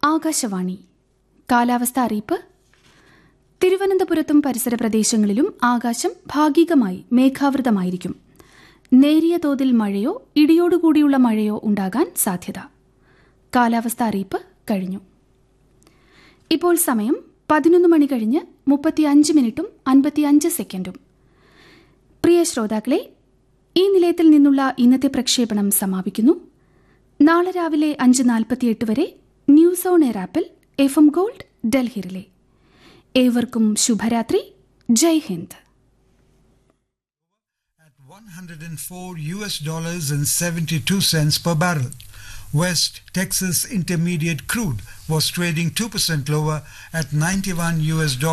ആകാശവാണി കാലാവസ്ഥ അറിയിപ്പ് തിരുവനന്തപുരത്തും പരിസര പ്രദേശങ്ങളിലും ആകാശം ഭാഗികമായി മേഘാവൃതമായിരിക്കും നേരിയ തോതിൽ മഴയോ ഇടിയോടുകൂടിയുള്ള മഴയോ ഉണ്ടാകാൻ സാധ്യത കാലാവസ്ഥ അറിയിപ്പ് കഴിഞ്ഞു ഇപ്പോൾ സമയം പതിനൊന്ന് മണി കഴിഞ്ഞ് മുപ്പത്തിയഞ്ച് മിനിറ്റും അൻപത്തിയഞ്ച് സെക്കൻഡും പ്രിയ ശ്രോതാക്കളെ ഈ നിലയത്തിൽ നിന്നുള്ള ഇന്നത്തെ പ്രക്ഷേപണം സമാപിക്കുന്നു നാളെ രാവിലെ അഞ്ച് നാൽപ്പത്തിയെട്ട് വരെ ന്യൂസ് ഓൺ എയർ ആപ്പിൽ എഫ് എം ഗോൾഡ് ഡൽഹിയിലെ ഏവർക്കും ശുഭരാത്രി ജയ് Hind at 104 US dollars and 72 cents per barrel. West Texas Intermediate crude was trading 2% lower at 91 US dollars.